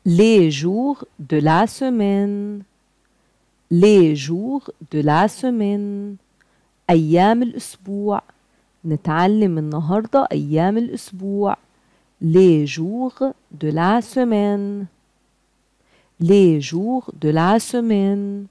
les jours de la semaine les jours de la semaine أيام الأسبوع نتعلم النهاردة أيام الأسبوع les jours de la semaine les jours de la semaine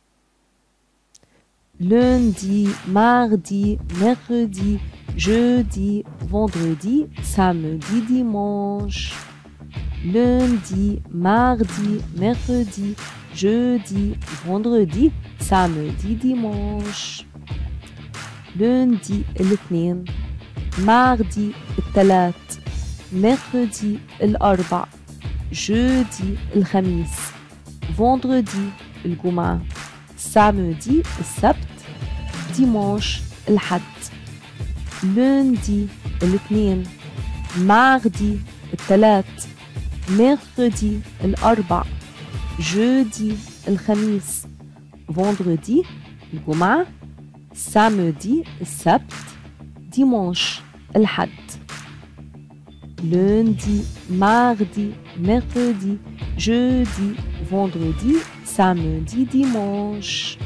lundi, mardi, mercredi, jeudi, vendredi, samedi, dimanche. Lundi, mardi, mercredi, jeudi, vendredi, samedi, dimanche. lundi الاثنين mardi الثلاث mercredi الأربع jeudi الخميس vendredi الجمعة samedi السبت dimanche الحد lundi الاثنين mardi الثلاث mercredi الأربع jeudi الخميس vendredi الجمعة samedi السبت dimanche الحد lundi mardi mercredi jeudi vendredi samedi dimanche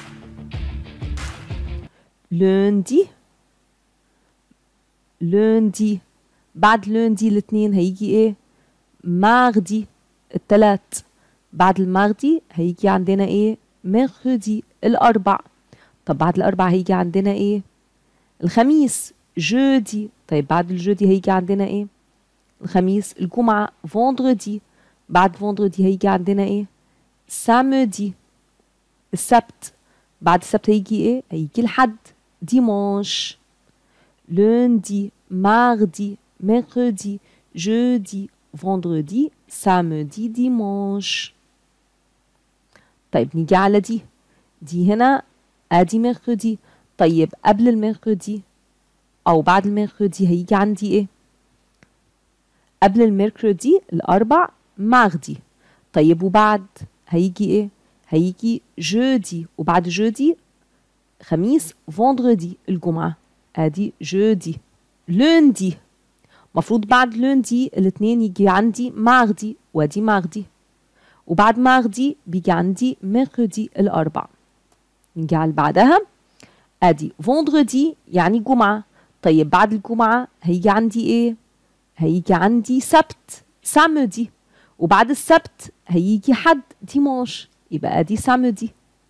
lundi lundi بعد lundi الاثنين هيجي ايه mardi الثلاث بعد الماردي هيجي عندنا ايه mercredi الاربع طب بعد الاربع هيجي عندنا ايه الخميس جودي طيب بعد الجودي هيجي عندنا ايه الخميس الجمعة فوندردي بعد فوندردي هيجي عندنا ايه سامدي السبت بعد السبت هيجي ايه هيجي الحد ديمانش lundi, mardi, mercredi, jeudi, vendredi, samedi, dimanche. طيب نيجي على دي دي هنا ادي ميركودي طيب قبل الميركودي او بعد الميركودي هيجي عندي ايه قبل الميركودي الاربع ماردي طيب وبعد هيجي ايه هيجي جودي وبعد جودي خميس فوندردي الجمعة ادي جودي لوندي مفروض بعد لوندي الاثنين يجي عندي ماردي وادي ماردي وبعد ماردي بيجي عندي ميركودي الاربع نيجي على بعدها ادي فوندردي يعني جمعة طيب بعد الجمعة هيجي عندي ايه هيجي عندي سبت سامدي وبعد السبت هيجي حد ديمانش يبقى ادي سامدي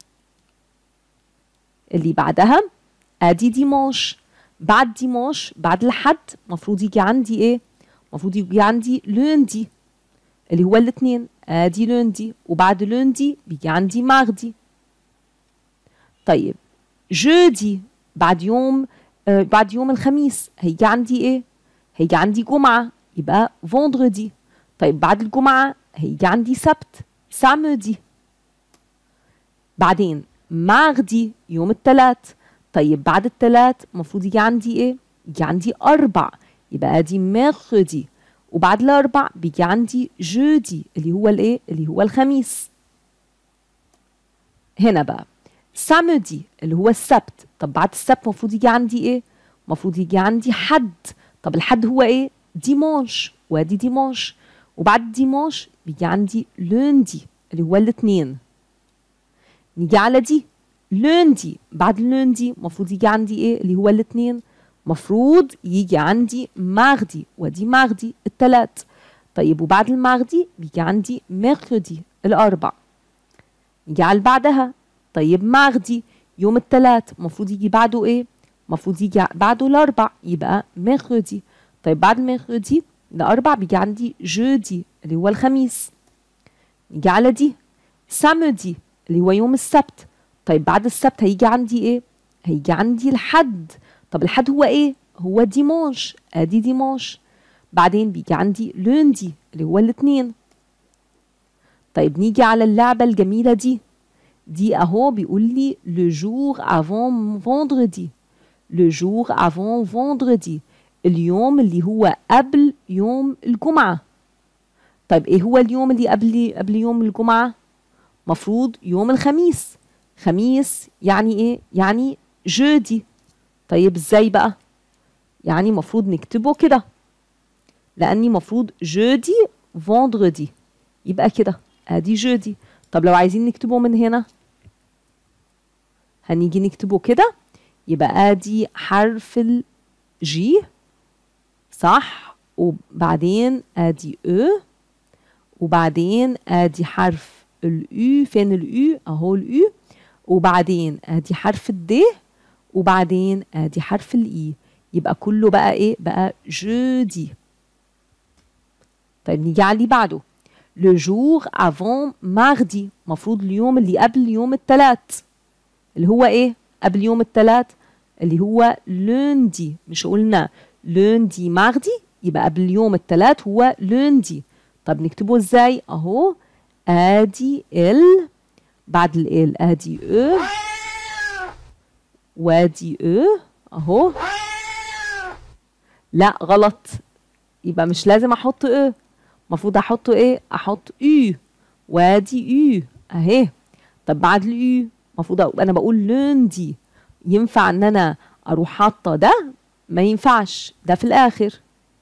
اللي بعدها ادي ديمانش بعد ديمانش بعد الحد المفروض يجي عندي ايه المفروض يجي عندي لوندي اللي هو الاثنين ادي لوندي وبعد لوندي بيجي عندي ماردي طيب جودي بعد يوم آه بعد يوم الخميس هيجي عندي ايه هيجي عندي جمعة يبقى فوندردي طيب بعد الجمعة هيجي عندي سبت سامدي بعدين ماردي يوم الثلاث طيب بعد الثلاث المفروض يجي عندي ايه يجي عندي اربع يبقى ادي ميركودي وبعد الاربع بيجي عندي جودي اللي هو الايه اللي هو الخميس هنا بقى سامدي اللي هو السبت طب بعد السبت المفروض يجي عندي ايه المفروض يجي عندي حد طب الحد هو ايه ديمانش وادي ديمانش وبعد ديمانش بيجي عندي لوندي اللي هو الاثنين نيجي على دي لوندي بعد لوندي المفروض يجي عندي ايه اللي هو الاثنين مفروض يجي عندي ماردي ودي ماردي الثلاث طيب وبعد الماردي بيجي عندي ميركودي الاربع نيجي على بعدها طيب ماردي يوم الثلاث المفروض يجي بعده ايه المفروض يجي بعده الاربع يبقى ميركودي طيب بعد ميركودي الاربع بيجي عندي جودي اللي هو الخميس نيجي على دي سامدي اللي هو يوم السبت طيب بعد السبت هيجي عندي ايه هيجي عندي الحد طب الحد هو ايه هو ديمانش ادي ديمانش بعدين بيجي عندي لوندي اللي هو الاثنين طيب نيجي على اللعبة الجميلة دي دي اهو بيقول لي لو جور افون فوندردي لو جور افون فوندردي اليوم اللي هو قبل يوم الجمعة طيب ايه هو اليوم اللي قبل قبل يوم الجمعة مفروض يوم الخميس خميس يعني ايه يعني جودي طيب ازاي بقى يعني مفروض نكتبه كده لاني مفروض جودي فوندردي يبقى كده ادي جودي طب لو عايزين نكتبه من هنا هنيجي نكتبه كده يبقى ادي حرف الجي صح وبعدين ادي او وبعدين ادي حرف الاو فين الاو اهو الاو وبعدين ادي حرف الدي وبعدين ادي حرف الاي يبقى كله بقى ايه بقى جودي طيب نيجي على اللي بعده لو جور افون ماردي المفروض اليوم اللي قبل يوم الثلاث اللي هو ايه قبل يوم الثلاث اللي هو لوندي مش قلنا لوندي ماردي يبقى قبل يوم الثلاث هو لوندي طب نكتبه ازاي اهو ادي ال بعد ال ادي او وادي او اهو لا غلط يبقى مش لازم احط او المفروض احط ايه احط يو وادي يو اهي طب بعد اليو المفروض انا بقول لوندي ينفع ان انا اروح حاطه ده ما ينفعش ده في الاخر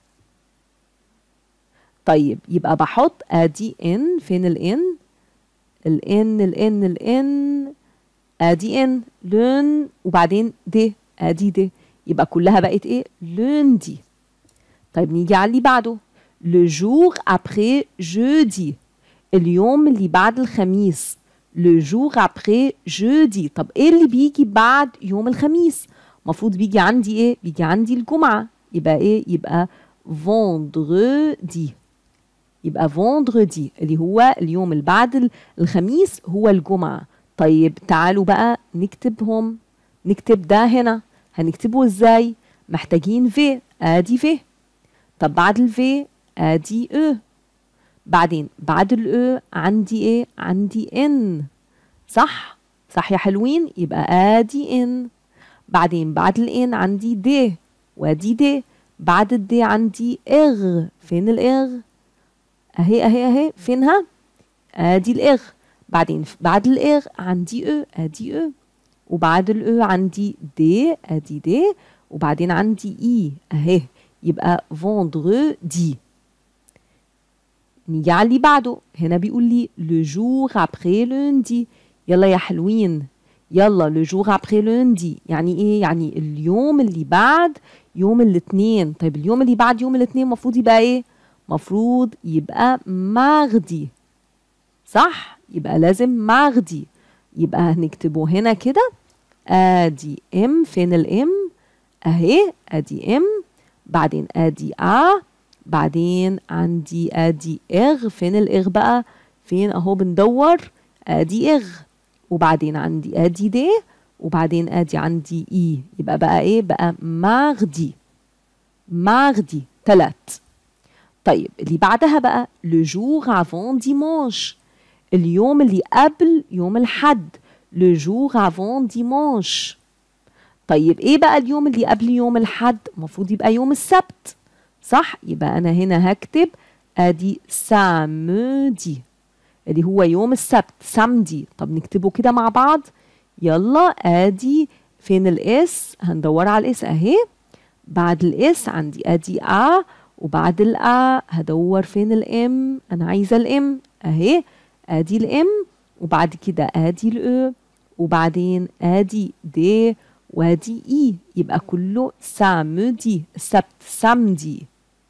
طيب يبقى بحط ادي ان فين الان الان الان الان ادي ان لون وبعدين دي ادي دي يبقى كلها بقت ايه لوندي طيب نيجي على اللي بعده لو جور ابري جودي اليوم اللي بعد الخميس لو جور ابري جودي طب ايه اللي بيجي بعد يوم الخميس المفروض بيجي عندي ايه بيجي عندي الجمعه يبقى ايه يبقى فوندردي يبقى فوندردي اللي هو اليوم اللي بعد الخميس هو الجمعه طيب تعالوا بقى نكتبهم نكتب ده هنا هنكتبه ازاي محتاجين في ادي في طب بعد الفي ادي او بعدين بعد الاو عندي ايه عندي ان صح صح يا حلوين يبقى ادي ان بعدين بعد الان عندي دي وادي دي بعد الدي عندي اغ فين الاغ اهي اهي اهي فينها ادي الاغ بعدين بعد الاغ عندي او ادي او وبعد الاو عندي دي ادي دي وبعدين عندي اي اهي يبقى فوندردي نيجي على اللي بعده هنا بيقول لي لو جور ابري لوندي يلا يا حلوين يلا لو جور ابري لوندي يعني ايه يعني اليوم اللي بعد يوم الاثنين طيب اليوم اللي بعد يوم الاثنين المفروض يبقى ايه مفروض يبقى ماغدي صح يبقى لازم ماغدي يبقى هنكتبه هنا كده ادي ام فين الام اهي ادي ام بعدين ادي ا بعدين عندي ادي اغ فين الاغ بقى فين اهو بندور ادي اغ وبعدين عندي ادي دي وبعدين ادي عندي اي يبقى بقى ايه بقى ماغدي ماغدي تلات طيب اللي بعدها بقى لو جور افون ديمانش اليوم اللي قبل يوم الحد لو جور افون ديمانش طيب ايه بقى اليوم اللي قبل يوم الحد المفروض يبقى يوم السبت صح يبقى انا هنا هكتب ادي سامدي اللي هو يوم السبت سامدي طب نكتبه كده مع بعض يلا ادي فين الاس هندور على الاس اهي بعد الاس عندي ادي ا وبعد الأ هدور فين الام انا عايزه الام اهي ادي الام وبعد كده ادي الاو وبعدين ادي دي وادي اي يبقى كله سامدي السبت سامدي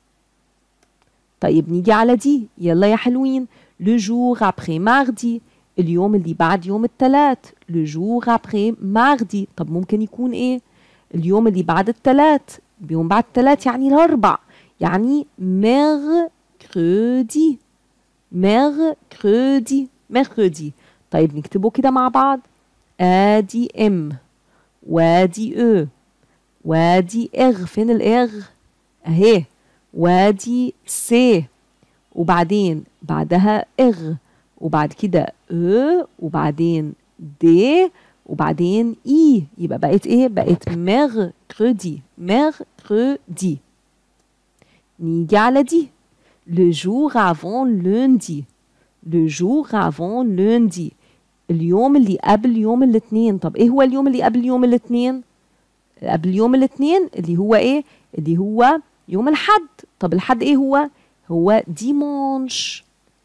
طيب نيجي على دي يلا يا حلوين لو جور ابري ماردي اليوم اللي بعد يوم الثلاث لو جور ابري ماردي طب ممكن يكون ايه اليوم اللي بعد الثلاث بيوم بعد الثلاث يعني الاربع يعني mercredi mercredi mercredi طيب نكتبه كده مع بعض ادي ام وادي او وادي اغ فين الاغ اهي وادي سي وبعدين بعدها اغ وبعد كده او وبعدين دي وبعدين اي يبقى بقت ايه بقت mercredi mercredi نيجي على دي le jour avant lundi le jour avant lundi اليوم اللي قبل يوم الاثنين طب ايه هو اليوم اللي قبل يوم الاثنين قبل يوم الاثنين اللي هو ايه اللي هو يوم الحد طب الحد ايه هو هو ديمونش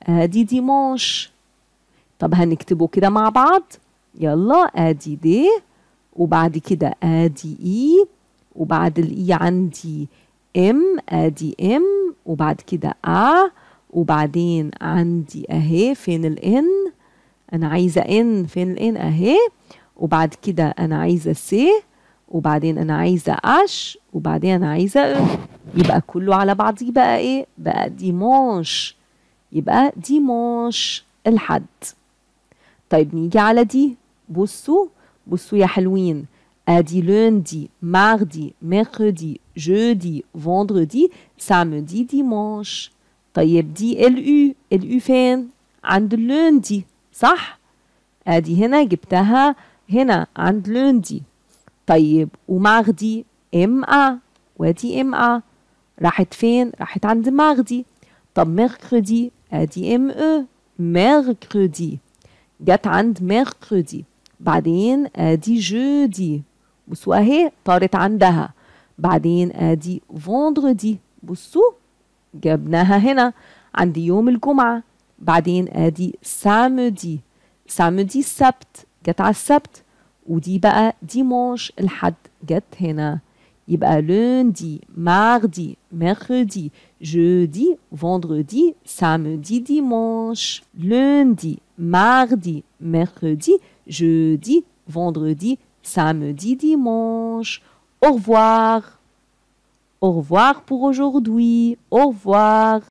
ادي ديمانش طب هنكتبه كده مع بعض يلا ادي دي وبعد كده ادي اي وبعد الاي عندي ام ادي ام وبعد كده ا وبعدين عندي اهي فين الان انا عايزه ان فين الان اهي وبعد كده انا عايزه سي وبعدين انا عايزه اش وبعدين انا عايزه ا يبقى كله على بعضيه بقى ايه بقى ديمانش يبقى ديمانش الحد طيب نيجي على دي بصوا بصوا يا حلوين ادي lundi, mardi, mercredi, jeudi, vendredi, samedi, dimanche طيب دي ال يو ال يو فين عند اللوندي صح ادي هنا جبتها هنا عند لوندي طيب وماغدي ام ا وادي ام ا راحت فين راحت عند ماغدي طب ميركودي ادي ام او ميركودي جت عند ميركودي بعدين ادي جودي بصوا اهي طارت عندها بعدين ادي فوندردي بصوا جبناها هنا عند يوم الجمعة بعدين ادي سامدي سامدي السبت جت على السبت ودي بقى ديمانش الحد جت هنا يبقى lundi, mardi, mercredi, jeudi, vendredi, samedi, dimanche. Lundi, mardi, mercredi, jeudi, vendredi, samedi, dimanche. Au revoir. Au revoir pour aujourd'hui. Au revoir.